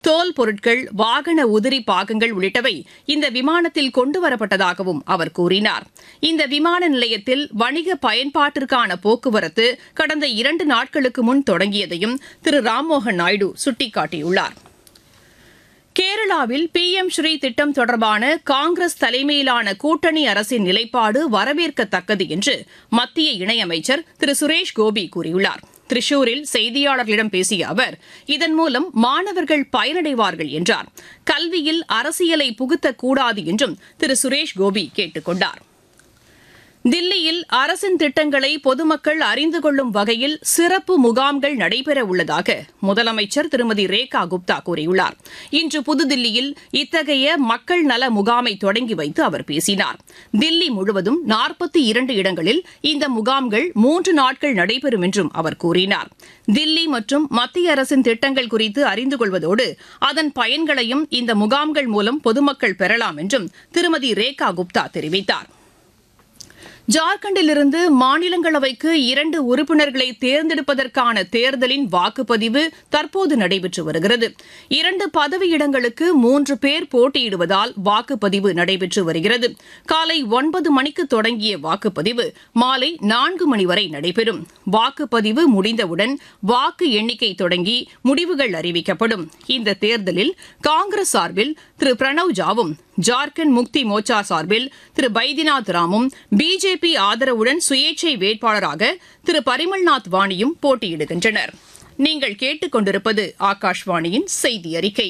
தோல் பொருட்கள் வாகன உதிரி பாகங்கள் உள்ளிட்டவை இந்த விமானத்தில் கொண்டுவரப்பட்டதாகவும் அவர் கூறினார் இந்த விமான நிலையத்தில் வணிக பயன்பாட்டிற்கான போக்குவரத்து கடந்த இரண்டு நாட்களுக்கு முன் தொடங்கியதையும் திரு ராம்மோகன் நாயுடு சுட்டிக்காட்டியுள்ளார் கேரளாவில் பி எம் ஸ்ரீ திட்டம் தொடர்பான காங்கிரஸ் தலைமையிலான கூட்டணி அரசின் நிலைப்பாடு வரவேற்கத்தக்கது என்று மத்திய இணையமைச்சர் திரு சுரேஷ் கோபி கூறியுள்ளார் திரிசூரில் செய்தியாளர்களிடம் பேசிய அவர் இதன் மூலம் மாணவர்கள் பயனடைவார்கள் என்றார் கல்வியில் அரசியலை புகுத்தக்கூடாது என்றும் திரு சுரேஷ் கோபி கேட்டுக் கொண்டார் தில்லியில் அரசின் திட்டங்களை பொதுமக்கள் அறிந்து கொள்ளும் வகையில் சிறப்பு முகாம்கள் நடைபெற உள்ளதாக முதலமைச்சர் திருமதி ரேகா குப்தா கூறியுள்ளார் இன்று புதுதில்லியில் இத்தகைய மக்கள் நல முகாமை தொடங்கி வைத்து அவர் பேசினார் தில்லி முழுவதும் நாற்பத்தி இரண்டு இடங்களில் இந்த முகாம்கள் மூன்று நாட்கள் நடைபெறும் என்றும் அவர் கூறினார் தில்லி மற்றும் மத்திய அரசின் திட்டங்கள் குறித்து அறிந்து கொள்வதோடு அதன் பயன்களையும் இந்த முகாம்கள் மூலம் பொதுமக்கள் பெறலாம் என்றும் திருமதி ரேகா குப்தா தெரிவித்தாா் ஜார்க்கண்டிலிருந்து மாநிலங்களவைக்கு இரண்டு உறுப்பினர்களை தேர்ந்தெடுப்பதற்கான தேர்தலின் வாக்குப்பதிவு தற்போது நடைபெற்று வருகிறது இரண்டு பதவியிடங்களுக்கு மூன்று பேர் போட்டியிடுவதால் வாக்குப்பதிவு நடைபெற்று வருகிறது காலை ஒன்பது மணிக்கு தொடங்கிய வாக்குப்பதிவு மாலை நான்கு மணி வரை நடைபெறும் வாக்குப்பதிவு முடிந்தவுடன் வாக்கு எண்ணிக்கை தொடங்கி முடிவுகள் அறிவிக்கப்படும் இந்த தேர்தலில் காங்கிரஸ் சார்பில் திரு பிரணவ் ஜாவும் ஜார்க்கண்ட் முக்தி மோர்ச்சா சார்பில் திரு பைதிநாத் ராமும் பிஜேபி ஆதரவுடன் சுயேட்சை வேட்பாளராக திரு பரிமல்நாத் வாணியும் போட்டியிடுகின்றனர் நீங்கள் கேட்டுக்கொண்டிருப்பது ஆகாஷ்வாணியின் செய்தி அறிக்கை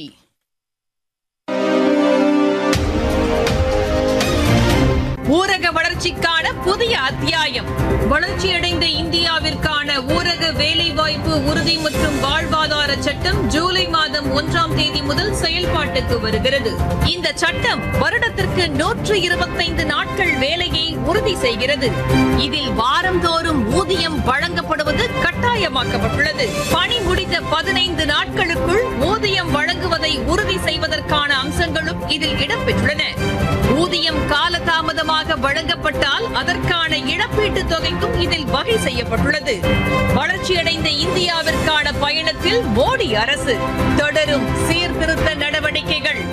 ஊரக வளர்ச்சிக்கான புதிய அத்தியாயம் வளர்ச்சியடைந்த இந்தியாவிற்கான ஊரக வேலைவாய்ப்பு உறுதி மற்றும் வாழ்வாதார சட்டம் ஜூலை மாதம் ஒன்றாம் தேதி முதல் செயல்பாட்டுக்கு வருகிறது இந்த சட்டம் வருடத்திற்கு நூற்று இருபத்தைந்து நாட்கள் வேலையை உறுதி செய்கிறது இதில் வாரந்தோறும் ஊதியம் வழங்கப்படுவது கட்டாயமாக்கப்பட்டுள்ளது பணி முடிந்த பதினைந்து நாட்களுக்குள் ஊதியம் வழங்குவதை உறுதி செய்வதற்கான அம்சங்களும் இதில் இடம்பெற்றுள்ளன ஊதியம் காலதாமதமாக வழங்கப்பட்டால் அதற்கான இழப்பீட்டுத் தொகைக்கும் இதில் வகை செய்யப்பட்டுள்ளது வளர்ச்சியடைந்த இந்தியாவிற்கான பயணத்தில் மோடி அரசு தொடரும் சீர்திருத்த நடவடிக்கைகள்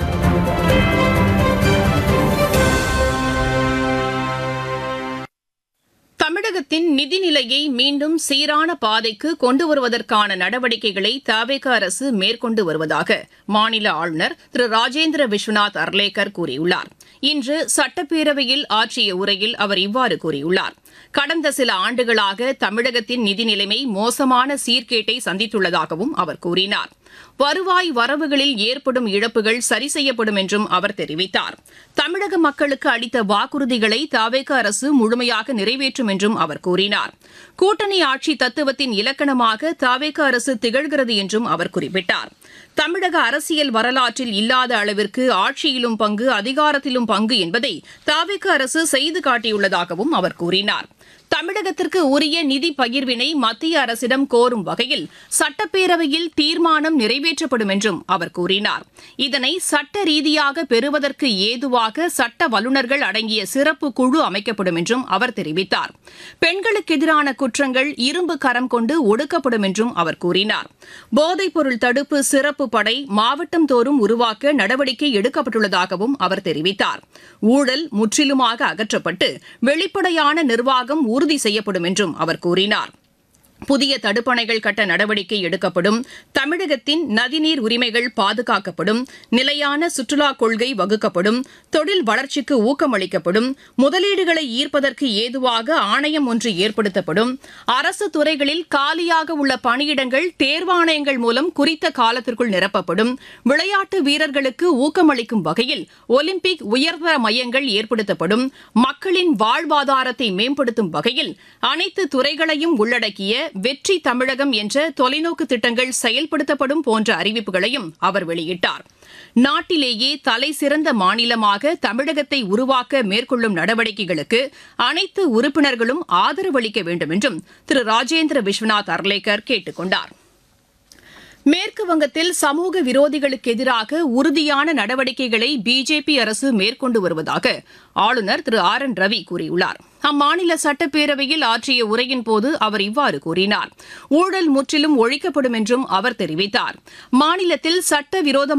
தமிழகத்தின் நிதிநிலையை மீண்டும் சீரான பாதைக்கு கொண்டு வருவதற்கான நடவடிக்கைகளை தவேக அரசு மேற்கொண்டு வருவதாக மாநில ஆளுநர் திரு ராஜேந்திர விஸ்வநாத் அர்லேக்கர் கூறியுள்ளார் இன்று சட்டப்பேரவையில் ஆற்றிய உரையில் அவர் இவ்வாறு கூறியுள்ளார் கடந்த சில ஆண்டுகளாக தமிழகத்தின் நிதி நிலைமை மோசமான சீர்கேட்டை சந்தித்துள்ளதாகவும் அவர் கூறினார் வருவாய் வரவுகளில் ஏற்படும் இழப்புகள் சரி செய்யப்படும் என்றும் அவர் தெரிவித்தார் தமிழக மக்களுக்கு அளித்த வாக்குறுதிகளை தாவேக அரசு முழுமையாக நிறைவேற்றும் என்றும் அவர் கூறினார் கூட்டணி ஆட்சி தத்துவத்தின் இலக்கணமாக தாவேக அரசு திகழ்கிறது என்றும் அவர் குறிப்பிட்டார் தமிழக அரசியல் வரலாற்றில் இல்லாத அளவிற்கு ஆட்சியிலும் பங்கு அதிகாரத்திலும் பங்கு என்பதை தாவேக அரசு செய்து காட்டியுள்ளதாகவும் அவர் கூறினார் தமிழகத்திற்கு உரிய நிதி பகிர்வினை மத்திய அரசிடம் கோரும் வகையில் சட்டப்பேரவையில் தீர்மானம் நிறைவேற்றப்படும் என்றும் அவர் கூறினார் இதனை சட்ட ரீதியாக பெறுவதற்கு ஏதுவாக சட்ட வல்லுநர்கள் அடங்கிய சிறப்பு குழு அமைக்கப்படும் என்றும் அவர் தெரிவித்தார் பெண்களுக்கு எதிரான குற்றங்கள் இரும்பு கரம் கொண்டு ஒடுக்கப்படும் என்றும் அவர் கூறினார் போதைப்பொருள் தடுப்பு சிறப்பு படை மாவட்டம் தோறும் உருவாக்க நடவடிக்கை எடுக்கப்பட்டுள்ளதாகவும் அவர் தெரிவித்தார் ஊழல் முற்றிலுமாக அகற்றப்பட்டு வெளிப்படையான நிர்வாகம் உறுதி செய்யப்படும் என்றும் அவர் கூறினார் புதிய தடுப்பணைகள் கட்ட நடவடிக்கை எடுக்கப்படும் தமிழகத்தின் நதிநீர் உரிமைகள் பாதுகாக்கப்படும் நிலையான சுற்றுலா கொள்கை வகுக்கப்படும் தொழில் வளர்ச்சிக்கு ஊக்கமளிக்கப்படும் முதலீடுகளை ஈர்ப்பதற்கு ஏதுவாக ஆணையம் ஒன்று ஏற்படுத்தப்படும் அரசு துறைகளில் காலியாக உள்ள பணியிடங்கள் தேர்வாணையங்கள் மூலம் குறித்த காலத்திற்குள் நிரப்பப்படும் விளையாட்டு வீரர்களுக்கு ஊக்கமளிக்கும் வகையில் ஒலிம்பிக் உயர்தர மையங்கள் ஏற்படுத்தப்படும் மக்களின் வாழ்வாதாரத்தை மேம்படுத்தும் வகையில் அனைத்து துறைகளையும் உள்ளடக்கிய வெற்றி தமிழகம் என்ற தொலைநோக்கு திட்டங்கள் செயல்படுத்தப்படும் போன்ற அறிவிப்புகளையும் அவர் வெளியிட்டார் நாட்டிலேயே தலை சிறந்த மாநிலமாக தமிழகத்தை உருவாக்க மேற்கொள்ளும் நடவடிக்கைகளுக்கு அனைத்து உறுப்பினர்களும் ஆதரவு அளிக்க வேண்டும் என்றும் திரு ராஜேந்திர விஸ்வநாத் அர்லேக்கர் கேட்டுக் கொண்டார் மேற்கு வங்கத்தில் சமூக விரோதிகளுக்கு எதிராக உறுதியான நடவடிக்கைகளை பிஜேபி அரசு மேற்கொண்டு வருவதாக ஆளுநர் திரு ஆர் என் ரவி கூறியுள்ளார் அம்மாநில சட்டப்பேரவையில் ஆற்றிய உரையின் போது அவர் இவ்வாறு கூறினார் ஊழல் முற்றிலும் ஒழிக்கப்படும் என்றும் அவர் தெரிவித்தார் மாநிலத்தில் சட்டவிரோத